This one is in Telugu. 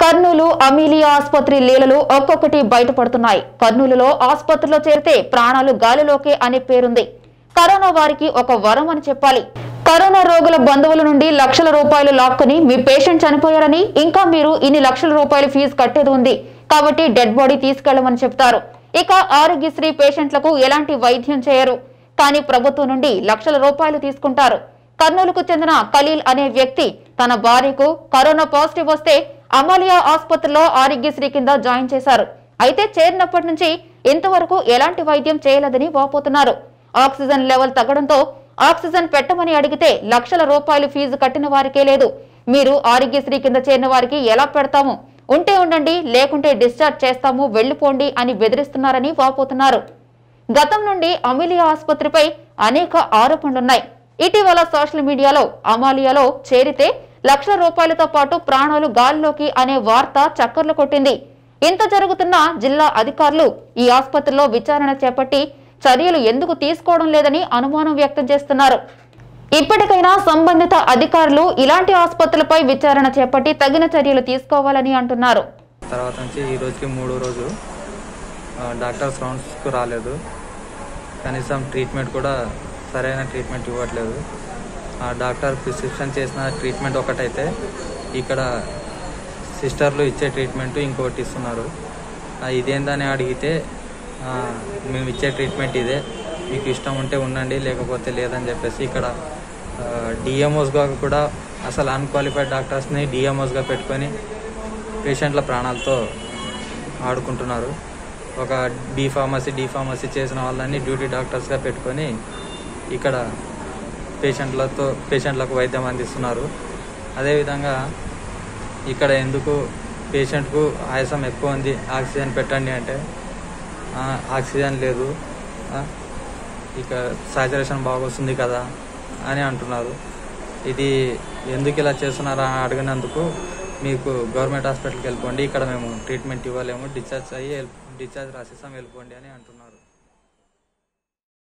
కర్నూలు అమీలియా ఆసుపత్రి లీలలు ఒక్కొక్కటి బయటపడుతున్నాయి కర్నూలులో ఆసుపత్రిలో చేరితే ప్రాణాలు గాలిలోకే అనే పేరుంది కరోనా వారికి ఒక వరం అని చెప్పాలి కరోనా రోగుల బంధువుల నుండి లక్షల రూపాయలు లాక్కుని మీ పేషెంట్ చనిపోయారని ఇంకా మీరు ఇన్ని లక్షల రూపాయల ఫీజు కట్టేది ఉంది కాబట్టి డెడ్ బాడీ తీసుకెళ్లమని చెప్తారు ఇక ఆరోగ్యశ్రీ పేషెంట్లకు ఎలాంటి వైద్యం చేయరు కానీ ప్రభుత్వం నుండి లక్షల రూపాయలు తీసుకుంటారు కర్నూలుకు చెందిన ఖలీల్ అనే వ్యక్తి తన భార్యకు కరోనా పాజిటివ్ వస్తే అమాలియా ఆసుపత్రిలో ఆరోగ్యశ్రీ కింద జాయిన్ చేశారు అయితే చేరినప్పటి నుంచి ఇంతవరకు ఎలాంటి వైద్యం చేయలేదని వాపోతున్నారు ఆక్సిజన్ లెవెల్ తగ్గడంతో ఆక్సిజన్ పెట్టమని అడిగితే లక్షల రూపాయలు ఫీజు కట్టిన వారికే లేదు మీరు ఆరోగ్యశ్రీ కింద చేరిన వారికి ఎలా పెడతాము ఉంటే ఉండండి లేకుంటే డిశ్చార్జ్ చేస్తాము వెళ్లిపోండి అని బెదిరిస్తున్నారని వాపోతున్నారు గతం నుండి అమిలియా ఆసుపత్రిపై అనేక ఆరోపణలున్నాయి ఇటీవల సోషల్ మీడియాలో అమాలియాలో చేరితే లక్షల రూపాయలతో పాటు ప్రాణాలు గాల్లోకి అనే వార్త చక్కర్లు కొట్టింది ఇంత జరుగుతున్నా జిల్లా అధికారులు ఈ ఆసుపత్రిలో విచారణ చేపట్టి చర్యలు ఎందుకు తీసుకోవడం లేదని అనుమానం వ్యక్తం చేస్తున్నారు ఇప్పటికైనా సంబంధిత అధికారులు ఇలాంటి ఆసుపత్రులపై విచారణ చేపట్టి తగిన చర్యలు తీసుకోవాలని అంటున్నారు తర్వాత నుంచి ఈ రోజుకి మూడో రోజు ఆ, డాక్టర్స్ రౌండ్స్కు రాలేదు కనీసం ట్రీట్మెంట్ కూడా సరైన ట్రీట్మెంట్ ఇవ్వట్లేదు ఆ డాక్టర్ ప్రిస్క్రిప్షన్ చేసిన ట్రీట్మెంట్ ఒకటైతే ఇక్కడ సిస్టర్లు ఇచ్చే ట్రీట్మెంట్ ఇంకొకటి ఇస్తున్నారు ఆ, ఇదేందని అడిగితే ఆ, మేము ఇచ్చే ట్రీట్మెంట్ ఇదే మీకు ఇష్టం ఉంటే ఉండండి లేకపోతే లేదని చెప్పేసి ఇక్కడ డిఎంఓస్గా కూడా అసలు అన్క్వాలిఫైడ్ డాక్టర్స్ని డిఎంఓస్గా పెట్టుకొని పేషెంట్ల ప్రాణాలతో ఆడుకుంటున్నారు ఒక బీ ఫార్మసీ డి ఫార్మసీ చేసిన వాళ్ళని డ్యూటీ డాక్టర్స్గా పెట్టుకొని ఇక్కడ పేషెంట్లతో పేషెంట్లకు వైద్యం అందిస్తున్నారు అదేవిధంగా ఇక్కడ ఎందుకు పేషెంట్కు ఆయాసం ఎక్కువ ఉంది ఆక్సిజన్ పెట్టండి అంటే "ఆ, ఆక్సిజన్ లేదు ఆ, ఇక సాచురేషన్ బాగొస్తుంది కదా అని అంటున్నారు ఇది ఎందుకు ఇలా చేస్తున్నారా అని అడిగినందుకు మీకు గవర్నమెంట్ హాస్పిటల్కి వెళ్ళిపోండి ఇక్కడ మేము ట్రీట్మెంట్ ఇవ్వలేము డిశ్చార్జ్ అయ్యి వెళ్ళి- డిశ్చార్జ్ రాసేసాం వెళ్ళిపోండి అని అంటున్నారు